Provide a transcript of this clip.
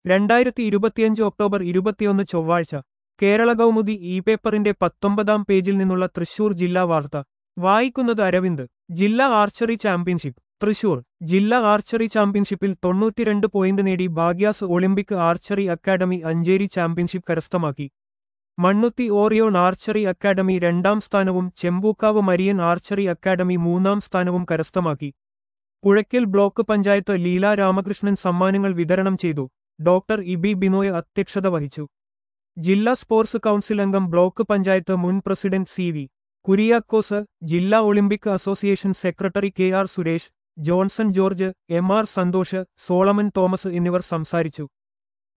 രണ്ടായിരത്തി ഇരുപത്തിയഞ്ച് ഒക്ടോബർ ഇരുപത്തിയൊന്ന് ചൊവ്വാഴ്ച കേരള കൗമുദി ഇ പേപ്പറിന്റെ പത്തൊമ്പതാം പേജിൽ നിന്നുള്ള തൃശൂർ ജില്ലാ വാർത്ത വായിക്കുന്നത് അരവിന്ദ് ജില്ലാ ആർച്ചറി ചാമ്പ്യൻഷിപ്പ് തൃശൂർ ജില്ലാ ആർച്ചറി ചാമ്പ്യൻഷിപ്പിൽ തൊണ്ണൂറ്റിരണ്ട് പോയിന്റ് നേടി Bhagyas Olympic archery academy Ancheri championship കരസ്ഥമാക്കി മണ്ണുത്തി ഓറിയോൺ ആർച്ചറി അക്കാദമി രണ്ടാം സ്ഥാനവും ചെമ്പൂക്കാവ് മരിയൻ ആർച്ചറി അക്കാദമി മൂന്നാം സ്ഥാനവും കരസ്ഥമാക്കി പുഴയ്ക്കൽ ബ്ലോക്ക് പഞ്ചായത്ത് ലീല രാമകൃഷ്ണൻ സമ്മാനങ്ങൾ വിതരണം ചെയ്തു ഡോക്ടർ ഇബി ബിനോയ് അധ്യക്ഷത വഹിച്ചു ജില്ലാ സ്പോർട്സ് കൗൺസിൽ അംഗം ബ്ലോക്ക് പഞ്ചായത്ത് മുൻ പ്രസിഡന്റ് സി വി കുരിയാക്കോസ് ജില്ലാ Olympic association secretary K R Suresh Johnson George M R Santhosh Solomon Thomas എന്നിവർ സംസാരിച്ചു